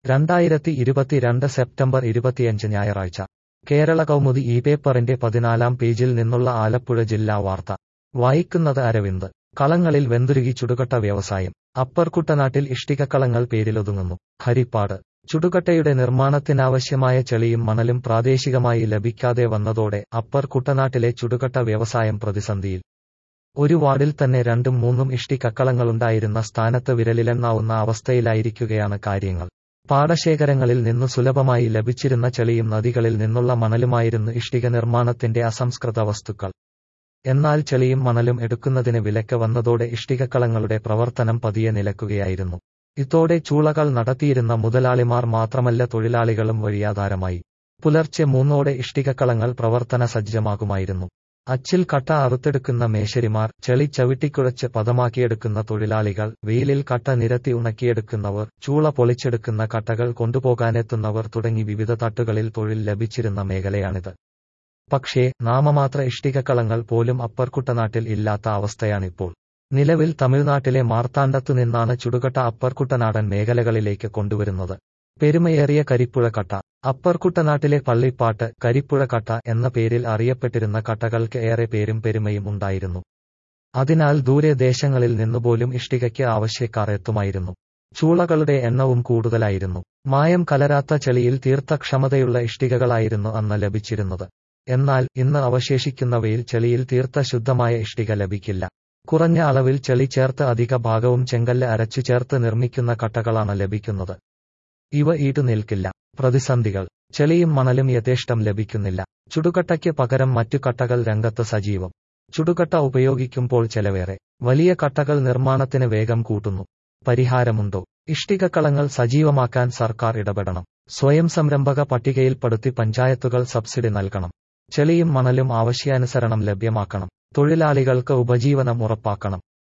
രണ്ടായിരത്തി ഇരുപത്തിരണ്ട് സെപ്റ്റംബർ ഇരുപത്തിയഞ്ച് ഞായറാഴ്ച കേരള കൗമുദി ഈ പേപ്പറിന്റെ പതിനാലാം പേജിൽ നിന്നുള്ള ആലപ്പുഴ ജില്ലാ വാർത്ത വായിക്കുന്നത് അരവിന്ദ് കളങ്ങളിൽ വെന്തുരുകി ചുടുകട്ട വ്യവസായം അപ്പർ കുട്ടനാട്ടിൽ ഇഷ്ടികക്കളങ്ങൾ പേരിലൊതുങ്ങുന്നു ഹരിപ്പാട് ചുടുകട്ടയുടെ നിർമ്മാണത്തിനാവശ്യമായ ചെളിയും മണലും പ്രാദേശികമായി ലഭിക്കാതെ വന്നതോടെ അപ്പർ കുട്ടനാട്ടിലെ ചുടുകട്ട വ്യവസായം പ്രതിസന്ധിയിൽ ഒരു വാർഡിൽ തന്നെ രണ്ടും മൂന്നും ഇഷ്ടികക്കളങ്ങളുണ്ടായിരുന്ന സ്ഥാനത്ത് വിരലിലെണ്ണാവുന്ന അവസ്ഥയിലായിരിക്കുകയാണ് കാര്യങ്ങൾ പാടശേഖരങ്ങളിൽ നിന്നു സുലഭമായി ലഭിച്ചിരുന്ന ചെളിയും നദികളിൽ നിന്നുള്ള മണലുമായിരുന്നു ഇഷ്ടിക നിർമ്മാണത്തിന്റെ അസംസ്കൃത വസ്തുക്കൾ എന്നാൽ ചെളിയും മണലും എടുക്കുന്നതിന് വിലക്ക് വന്നതോടെ ഇഷ്ടികക്കളങ്ങളുടെ പ്രവർത്തനം പതിയെ നിലക്കുകയായിരുന്നു ഇതോടെ ചൂളകൾ നടത്തിയിരുന്ന മുതലാളിമാർ മാത്രമല്ല തൊഴിലാളികളും വഴിയാധാരമായി പുലർച്ചെ മൂന്നോടെ ഇഷ്ടികക്കളങ്ങൾ പ്രവർത്തന സജ്ജമാകുമായിരുന്നു അച്ചിൽ കട്ട അറുത്തെടുക്കുന്ന മേശരിമാർ ചെളി ചവിട്ടിക്കുഴച്ച് പദമാക്കിയെടുക്കുന്ന തൊഴിലാളികൾ വെയിലിൽ കട്ട നിരത്തി ഉണക്കിയെടുക്കുന്നവർ ചൂള പൊളിച്ചെടുക്കുന്ന കട്ടകൾ കൊണ്ടുപോകാനെത്തുന്നവർ തുടങ്ങി വിവിധ തട്ടുകളിൽ തൊഴിൽ ലഭിച്ചിരുന്ന മേഖലയാണിത് പക്ഷേ നാമമാത്ര ഇഷ്ടികക്കളങ്ങൾ പോലും അപ്പർ കുട്ടനാട്ടിൽ ഇല്ലാത്ത അവസ്ഥയാണിപ്പോൾ നിലവിൽ തമിഴ്നാട്ടിലെ മാർത്താണ്ഡത്തു നിന്നാണ് ചുടുകട്ട അപ്പർ കുട്ടനാടൻ മേഖലകളിലേക്ക് കൊണ്ടുവരുന്നത് പെരുമയേറിയ കരിപ്പുഴ കട്ട അപ്പർ കുട്ടനാട്ടിലെ പള്ളിപ്പാട്ട് കരിപ്പുഴ കട്ട എന്ന പേരിൽ അറിയപ്പെട്ടിരുന്ന കട്ടകൾക്ക് ഏറെ പേരും പെരുമയും ഉണ്ടായിരുന്നു അതിനാൽ ദൂരെ ദേശങ്ങളിൽ നിന്നുപോലും ഇഷ്ടികയ്ക്ക് ആവശ്യക്കാർ എത്തുമായിരുന്നു ചൂളകളുടെ എണ്ണവും കൂടുതലായിരുന്നു മായം കലരാത്ത ചെളിയിൽ തീർത്ത ക്ഷമതയുള്ള ഇഷ്ടികകളായിരുന്നു അന്ന് ലഭിച്ചിരുന്നത് എന്നാൽ ഇന്ന് അവശേഷിക്കുന്നവയിൽ ചെളിയിൽ തീർത്ത ശുദ്ധമായ ഇഷ്ടിക ലഭിക്കില്ല കുറഞ്ഞ അളവിൽ ചെളി ചേർത്ത് അധിക ഭാഗവും ചെങ്കല്ല് അരച്ചു ചേർത്ത് നിർമ്മിക്കുന്ന കട്ടകളാണ് ലഭിക്കുന്നത് ഇവ ഈട്ടു നിൽക്കില്ല പ്രതിസന്ധികൾ ചെളിയും മണലും യഥേഷ്ടം ലഭിക്കുന്നില്ല ചുടുകട്ടയ്ക്ക് പകരം മറ്റു കട്ടകൾ രംഗത്ത് സജീവം ചുടുകട്ട ഉപയോഗിക്കുമ്പോൾ ചെലവേറെ വലിയ കട്ടകൾ നിർമ്മാണത്തിന് വേഗം കൂട്ടുന്നു പരിഹാരമുണ്ടോ ഇഷ്ടികക്കളങ്ങൾ സജീവമാക്കാൻ സർക്കാർ ഇടപെടണം സ്വയം സംരംഭക പട്ടികയിൽപ്പെടുത്തി പഞ്ചായത്തുകൾ സബ്സിഡി നൽകണം ചെളിയും മണലും ആവശ്യാനുസരണം ലഭ്യമാക്കണം തൊഴിലാളികൾക്ക് ഉപജീവനം ഉറപ്പാക്കണം